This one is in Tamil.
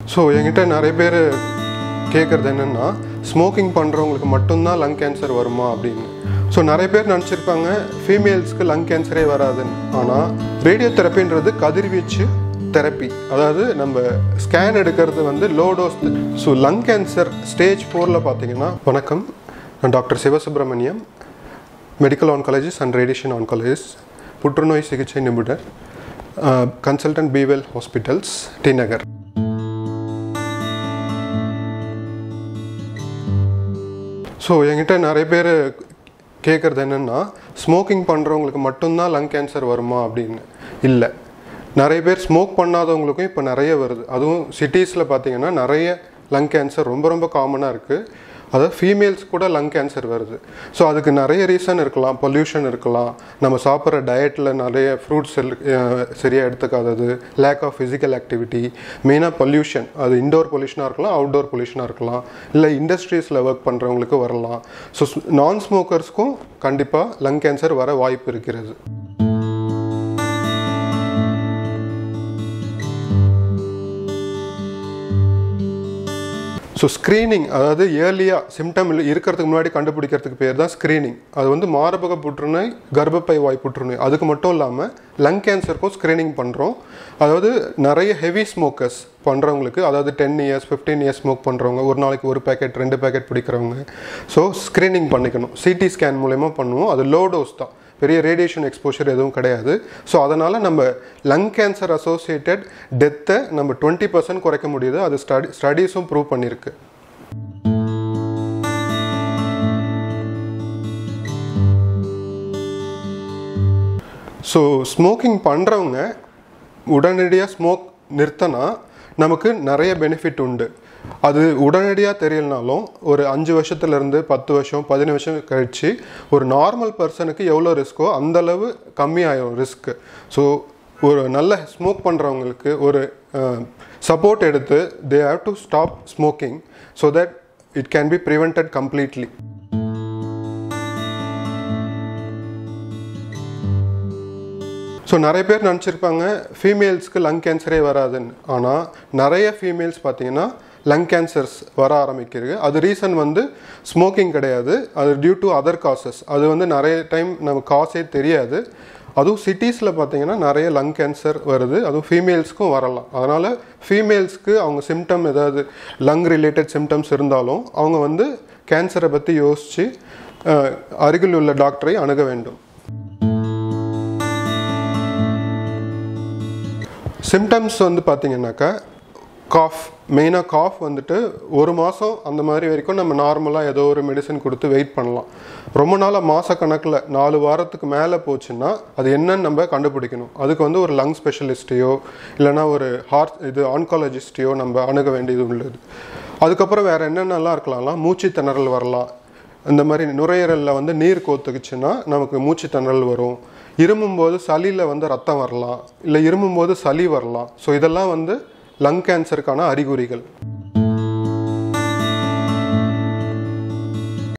ஸோ என்கிட்ட நிறைய பேர் கேட்குறது என்னென்னா ஸ்மோக்கிங் பண்ணுறவங்களுக்கு மட்டும்தான் லங் கேன்சர் வருமா அப்படின்னு ஸோ நிறைய பேர் நினச்சிருப்பாங்க ஃபீமேல்ஸ்க்கு லங் கேன்சரே வராதுன்னு ஆனால் ரேடியோ தெரப்பின்றது கதிர்வீச்சு தெரப்பி அதாவது நம்ம ஸ்கேன் எடுக்கிறது வந்து low dose so lung cancer stage ஃபோரில் பார்த்தீங்கன்னா வணக்கம் நான் doctor Sivasubramaniam medical oncologist and radiation oncologist புற்றுநோய் சிகிச்சை நிபுணர் consultant be well hospitals T Nagar so என்கிட்ட நிறைய பேர் கேட்குறது என்னென்னா ஸ்மோக்கிங் பண்ணுறவங்களுக்கு மட்டும்தான் லங் கேன்சர் வருமா அப்படின்னு இல்லை நிறைய பேர் ஸ்மோக் பண்ணாதவங்களுக்கும் இப்போ நிறைய வருது அதுவும் சிட்டிஸில் பார்த்தீங்கன்னா நிறைய லங் கேன்சர் ரொம்ப ரொம்ப காமனாக இருக்குது அதாவது ஃபீமேல்ஸ் கூட லங் கேன்சர் வருது ஸோ அதுக்கு நிறைய ரீசன் இருக்கலாம் பொல்யூஷன் இருக்கலாம் நம்ம சாப்பிட்ற டயட்டில் நிறைய ஃப்ரூட்ஸ் சரியாக எடுத்துக்காதது லேக் ஆஃப் ஃபிசிக்கல் ஆக்டிவிட்டி மெயினாக பொல்யூஷன் அது இண்டோர் பொல்யூஷனாக இருக்கலாம் அவுட்டோர் பொல்யூஷனாக இருக்கலாம் இல்லை இண்டஸ்ட்ரீஸில் ஒர்க் பண்ணுறவங்களுக்கு வரலாம் ஸோ நான் ஸ்மோக்கர்ஸ்க்கும் கண்டிப்பாக லங் கேன்சர் வர வாய்ப்பு இருக்கிறது ஸோ ஸ்க்ரீனிங் அதாவது ஏர்லியாக சிம்டம் இருக்கிறதுக்கு முன்னாடி கண்டுபிடிக்கிறதுக்கு பேர் தான் ஸ்க்ரீனிங் அது வந்து மார்பக புற்றுநோய் கர்ப்பப்பை வாய் புற்றுநோய் அதுக்கு மட்டும் இல்லாமல் லங் கேன்சருக்கும் ஸ்க்ரீனிங் பண்ணுறோம் அதாவது நிறைய ஹெவி ஸ்மோக்கர்ஸ் பண்ணுறவங்களுக்கு அதாவது ten years fifteen years smoke பண்ணுறவங்க ஒரு நாளைக்கு ஒரு பேக்கெட் ரெண்டு பேக்கெட் பிடிக்கிறவங்க ஸோ ஸ்க்ரீனிங் பண்ணிக்கணும் சிடி ஸ்கேன் மூலயமா பண்ணுவோம் அது லோ டோஸ் தான் பெரிய ரேடியேஷன் எக்ஸ்போஷர் எதுவும் கிடையாது ஸோ அதனால் நம்ம லங் கேன்சர் அசோசியேட்டட் டெத்தை நம்ம டுவெண்ட்டி பர்சன்ட் குறைக்க முடியுது அது ஸ்டடி ஸ்டடீஸும் ப்ரூவ் பண்ணியிருக்கு ஸோ ஸ்மோக்கிங் பண்ணுறவங்க உடனடியாக ஸ்மோக் நிறுத்தினா நமக்கு நிறைய பெனிஃபிட் உண்டு அது உடனடியாக தெரியலனாலும் ஒரு அஞ்சு வருஷத்துலேருந்து பத்து வருஷம் பதினஞ்சு வருஷம் கழித்து ஒரு நார்மல் பர்சனுக்கு எவ்வளோ ரிஸ்க்கோ அந்தளவு கம்மியாயிரும் ரிஸ்க்கு ஸோ ஒரு நல்ல ஸ்மோக் பண்ணுறவங்களுக்கு ஒரு சப்போர்ட் எடுத்து they have to stop smoking so that it can be prevented completely so நிறைய பேர் நினச்சிருப்பாங்க ஃபீமேல்ஸ்க்கு லங் கேன்சரே வராதுன்னு ஆனால் நிறைய ஃபீமேல்ஸ் பார்த்தீங்கன்னா லங் கேன்சர்ஸ் வர ஆரம்பிக்கிறது அது ரீசன் வந்து ஸ்மோக்கிங் கிடையாது அது டியூ டு அதர் காசஸ் அது வந்து நிறைய டைம் நம்ம காசே தெரியாது அதுவும் சிட்டிஸில் பார்த்தீங்கன்னா நிறைய லங் கேன்சர் வருது அதுவும் ஃபீமேல்ஸ்க்கும் வரலாம் அதனால் ஃபீமேல்ஸ்க்கு அவங்க சிம்டம் ஏதாவது லங் ரிலேட்டட் சிம்டம்ஸ் இருந்தாலும் அவங்க வந்து கேன்சரை பற்றி யோசித்து அருகில் உள்ள டாக்டரை அணுக வேண்டும் சிம்டம்ஸ் வந்து பார்த்தீங்கன்னாக்கா காஃப் மெயினாக காஃப் வந்துட்டு ஒரு மாதம் அந்த மாதிரி வரைக்கும் நம்ம நார்மலாக ஏதோ ஒரு மெடிசன் கொடுத்து வெயிட் பண்ணலாம் ரொம்ப நாளாக மாத கணக்கில் நாலு வாரத்துக்கு மேலே போச்சுன்னா அது என்னன்னு நம்ம கண்டுபிடிக்கணும் அதுக்கு வந்து ஒரு லங் ஸ்பெஷலிஸ்ட்டையோ இல்லைனா ஒரு ஹார்ட் இது ஆன்காலஜிஸ்ட்டையோ நம்ம அணுக வேண்டியது உள்ளது அதுக்கப்புறம் வேறு என்னென்னலாம் இருக்கலாம்லாம் மூச்சு திணறல் வரலாம் இந்த மாதிரி நுரையீரலில் வந்து நீர் கோத்துக்குச்சுன்னா நமக்கு மூச்சு திணறல் வரும் இருமும்போது சளியில் வந்து ரத்தம் வரலாம் இல்லை இருமும்போது சளி வரலாம் ஸோ இதெல்லாம் வந்து லங் கேன்சருக்கான அறிகுறிகள்